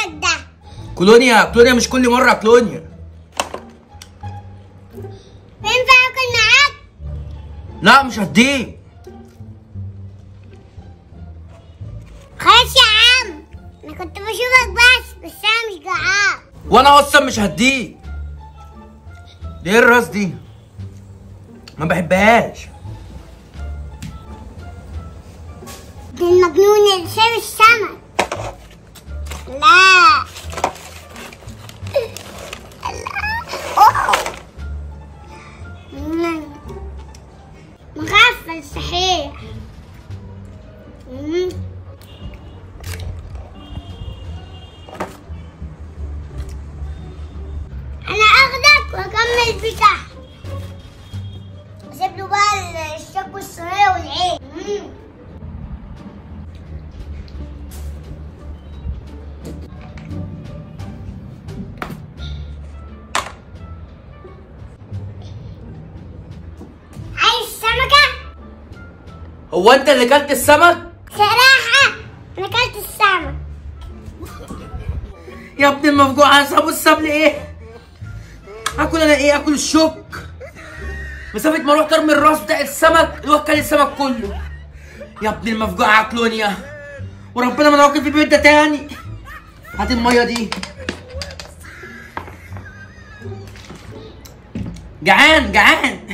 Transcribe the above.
السمك ده كلونيا كلونيا مش كل مره كلونيا ينفع اكل معاك لا مش هديه خلاص يا عم انا كنت بشوفك بس بس انا مش جعان وانا اصلا مش هديه دي ايه الراس دي ما بحبهاش دي المجنون اللي شاف السمك لا أوه. مم. مغفل صحيح مم. انا اخدك واكمل في تحت اسيب له بقى الشك والصينيه والعين مم. عايز سمكة؟ هو انت اللي كلت السمك صراحة أنا أكلت السمك يا ابن المفجوع انا سابوا السبل ايه اكل انا ايه اكل الشوك مسافه ما رحت ارمي الراس بتاع السمك الواد كل السمك كله يا ابن المفجوع يا كلونيا وربنا ما انا واكل في البيت ده تاني هات الميه دي جعان جعان